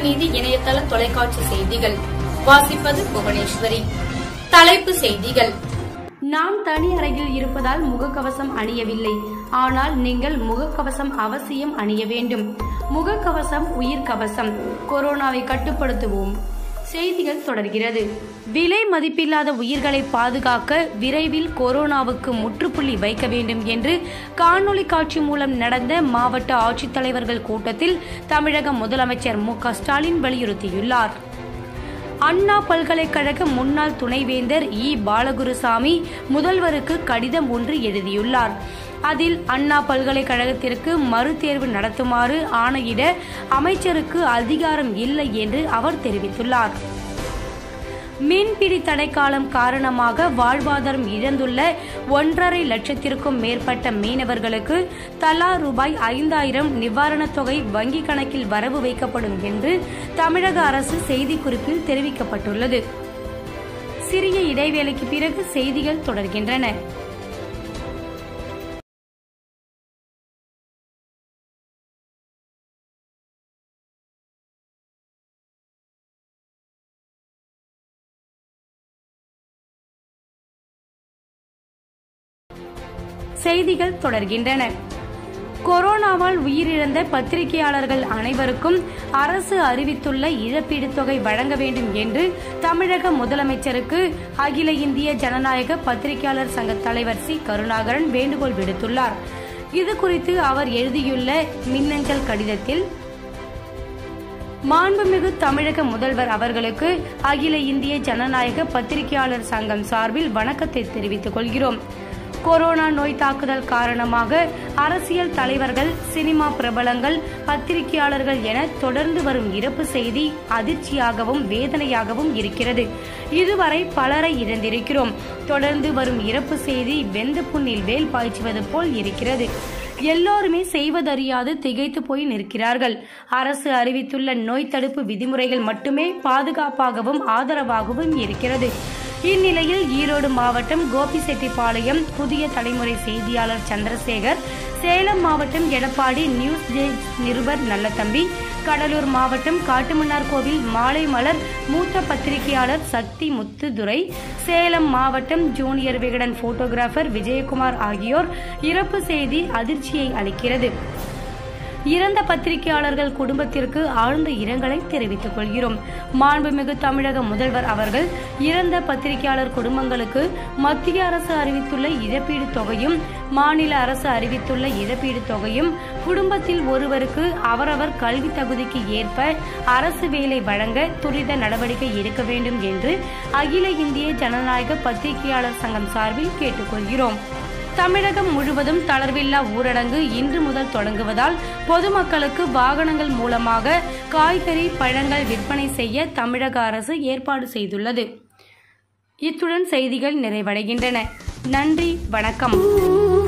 நீதி இணையதள தொலைக்காட்சி செய்திகள் வாசிப்பது புவனேஸ்வரி தலைப்பு செய்திகள் நான் தனி அறையில் இருப்பதால் முகக்கவசம் அணியவில்லை ஆனால் நீங்கள் முகக்கவசம் அவசியம் அணிய வேண்டும் முகக்கவசம் உயிர் கவசம் கொரோனாவை கட்டுப்படுத்துவோம் செய்திகள் தொடர்கிறது விலை மதிப்பில்லாத உயிர்களை பாதுகாக்க விரைவில் கொரோனாவுக்கு முற்றுப்புள்ளி வைக்க வேண்டும் என்று காணொலி காட்சி மூலம் நடந்த மாவட்ட ஆட்சித்தலைவர்கள் கூட்டத்தில் தமிழக முதலமைச்சர் மு க ஸ்டாலின் வலியுறுத்தியுள்ளார் அண்ணா பல்கலைக்கழக முன்னாள் துணைவேந்தர் இ பாலகுருசாமி முதல்வருக்கு கடிதம் ஒன்று எழுதியுள்ளார் அதில் அண்ணா பல்கலைக்கழகத்திற்கு மறுதேர்வு நடத்துமாறு ஆணையிட அமைச்சருக்கு அதிகாரம் இல்லை என்று அவர் தெரிவித்துள்ளார் மீன்பிடி தடைக்காலம் காரணமாக வாழ்வாதாரம் இழந்துள்ள ஒன்றரை லட்சத்திற்கும் மேற்பட்ட மீனவர்களுக்கு தலா ரூபாய் ஐந்தாயிரம் நிவாரணத் தொகை வங்கிக் கணக்கில் வரவு வைக்கப்படும் என்று தமிழக அரசு செய்திக்குறிப்பில் தெரிவிக்கப்பட்டுள்ளது சிறிய இடைவேளைக்கு பிறகு செய்திகள் தொடர்கின்றன செய்திகள் தொடர்கின்றன கொரோனாவால் உயிரிழந்த பத்திரிகையாளர்கள் அனைவருக்கும் அரசு அறிவித்துள்ள இழப்பீடு தொகை வழங்க வேண்டும் என்று தமிழக முதலமைச்சருக்கு அகில இந்திய ஜனநாயக பத்திரிகையாளர் சங்க தலைவர் சி கருணாகரன் வேண்டுகோள் விடுத்துள்ளார் இது குறித்து அவர் எழுதியுள்ள மின்னஞ்சல் கடிதத்தில் மாண்புமிகு தமிழக முதல்வர் அவர்களுக்கு அகில இந்திய ஜனநாயக பத்திரிகையாளர் சங்கம் சார்பில் வணக்கத்தை தெரிவித்துக் கொள்கிறோம் கொரோனா நோய் தாக்குதல் காரணமாக அரசியல் தலைவர்கள் சினிமா பிரபலங்கள் பத்திரிகையாளர்கள் என தொடர்ந்து வரும் இறப்பு செய்தி அதிர்ச்சியாகவும் வேதனையாகவும் இருக்கிறது இதுவரை பலரை இழந்திருக்கிறோம் தொடர்ந்து வரும் இறப்பு செய்தி வெந்த புண்ணில் வேல் பாய்ச்சுவது போல் இருக்கிறது எல்லோருமே செய்வதறியாது திகைத்து போய் நிற்கிறார்கள் அரசு அறிவித்துள்ள நோய் தடுப்பு விதிமுறைகள் மட்டுமே பாதுகாப்பாகவும் ஆதரவாகவும் இருக்கிறது இந்நிலையில் ஈரோடு மாவட்டம் கோபிசெட்டிப்பாளையம் புதிய தலைமுறை செய்தியாளர் சந்திரசேகர் சேலம் மாவட்டம் எடப்பாடி நியூஸ் டே நிருபர் நல்லதம்பி கடலூர் மாவட்டம் காட்டுமன்னார் கோவில் மாலை மலர் மூத்த பத்திரிகையாளர் சக்தி முத்துதுரை சேலம் மாவட்டம் ஜூனியர் விகடன் போட்டோகிராஃபர் விஜயகுமார் ஆகியோர் இறப்பு செய்தி அதிர்ச்சியை அளிக்கிறது இறந்த பத்திரிகையாளர்கள் குடும்பத்திற்கு ஆழ்ந்த இரங்கலை தெரிவித்துக் கொள்கிறோம் மாண்புமிகு தமிழக முதல்வர் அவர்கள் இறந்த பத்திரிகையாளர் குடும்பங்களுக்கு மத்திய அரசு அறிவித்துள்ள இழப்பீடு தொகையும் மாநில அரசு அறிவித்துள்ள இழப்பீடு தொகையும் குடும்பத்தில் ஒருவருக்கு அவரவர் கல்வி தகுதிக்கு ஏற்ப அரசு வேலை வழங்க துரித நடவடிக்கை எடுக்க வேண்டும் என்று அகில இந்திய ஜனநாயக பத்திரிகையாளர் சங்கம் சார்பில் கேட்டுக்கொள்கிறோம் தமிழகம் முழுவதும் தளர்வில்லா ஊரடங்கு இன்று முதல் தொடங்குவதால் பொதுமக்களுக்கு வாகனங்கள் மூலமாக காய்கறி பழங்கள் விற்பனை செய்ய தமிழக அரசு ஏற்பாடு செய்துள்ளது இத்துடன் செய்திகள் நிறைவடைகின்றன நன்றி வணக்கம்